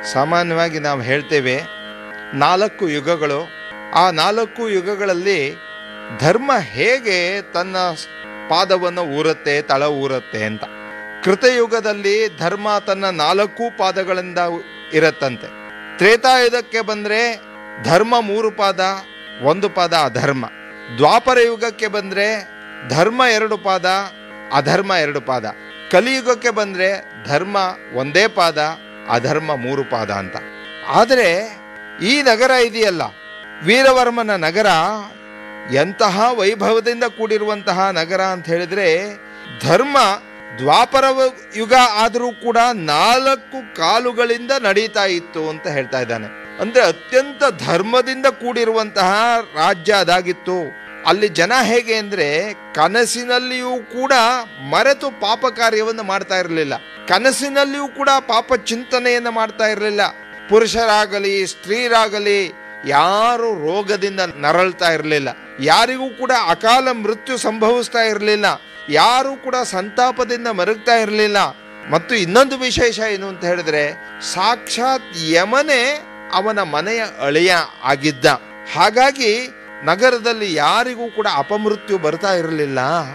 ಸಾಮಾನ್ಯವಾಗಿ ನಾವು ಹೇಳ್ತೇವೆ ನಾಲ್ಕು ಯುಗಗಳು ಆ ನಾಲ್ಕು ಯುಗಗಳಲ್ಲಿ ಧರ್ಮ ಹೇಗೆ ತನ್ನ ಪಾದವನ್ನು ಊರುತ್ತೆ ತಳ ಊರುತ್ತೆ ಅಂತ ಕೃತಯುಗದಲ್ಲಿ ಧರ್ಮ ತನ್ನ ನಾಲ್ಕು ಪಾದಗಳಿಂದ ಇರತ್ತಂತೆ ತ್ರೇತಾಯುಗಕ್ಕೆ ಬಂದರೆ ಧರ್ಮ ಮೂರು ಪಾದ ಒಂದು ಪಾದ ಅಧರ್ಮ ದ್ವಾಪರ ಯುಗಕ್ಕೆ ಬಂದರೆ ಧರ್ಮ ಎರಡು ಪಾದ ಅಧರ್ಮ ಎರಡು ಪಾದ ಕಲಿಯುಗಕ್ಕೆ ಬಂದರೆ ಧರ್ಮ ಒಂದೇ ಪಾದ ಅಧರ್ಮ ಮೂರು ಪಾದ ಅಂತ ಆದರೆ ಈ ನಗರ ಇದೆಯಲ್ಲ ವೀರವರ್ಮನ ನಗರ ಎಂತಹ ವೈಭವದಿಂದ ಕೂಡಿರುವಂತಹ ನಗರ ಅಂತ ಹೇಳಿದ್ರೆ ಧರ್ಮ ದ್ವಾಪರ ವ- ಯುಗ ಆದರೂ ಕೂಡ ನಾಲ್ಕು ಕಾಲುಗಳಿಂದ ನಡೀತಾ ಇತ್ತು ಅಂತ ಹೇಳ್ತಾ ಇದ್ದಾನೆ ಅಂದ್ರೆ ಅತ್ಯಂತ ಧರ್ಮದಿಂದ ಕೂಡಿರುವಂತಹ ರಾಜ್ಯ ಅದಾಗಿತ್ತು ಅಲ್ಲಿ ಜನ ಹೇಗೆ ಅಂದ್ರೆ ಕನಸಿನಲ್ಲಿಯೂ ಕೂಡ ಮರೆತು ಪಾಪ ಕಾರ್ಯವನ್ನು ಮಾಡ್ತಾ ಇರಲಿಲ್ಲ ಕನಸಿನಲ್ಲಿಯೂ ಕೂಡ ಪಾಪ ಚಿಂತನೆಯನ್ನು ಮಾಡ್ತಾ ಇರಲಿಲ್ಲ ಪುರುಷರಾಗಲಿ ಸ್ತ್ರೀರಾಗಲಿ ಯಾರು ರೋಗದಿಂದ ನರಳ್ತಾ ಇರಲಿಲ್ಲ ಯಾರಿಗೂ ಕೂಡ ಅಕಾಲ ಮೃತ್ಯು ಸಂಭವಿಸ್ತಾ ಇರಲಿಲ್ಲ ಯಾರು ಕೂಡ ಸಂತಾಪದಿಂದ ಮರಗ್ತಾ ಇರಲಿಲ್ಲ ಮತ್ತು ಇನ್ನೊಂದು ವಿಶೇಷ ಏನು ಅಂತ ಹೇಳಿದ್ರೆ ಸಾಕ್ಷಾತ್ ಯಮನೇ ಅವನ ಮನೆಯ ಅಳಿಯ ಆಗಿದ್ದ ಹಾಗಾಗಿ ನಗರದಲ್ಲಿ ಯಾರಿಗೂ ಕೂಡ ಅಪಮೃತ್ಯು ಬರ್ತಾ ಇರಲಿಲ್ಲ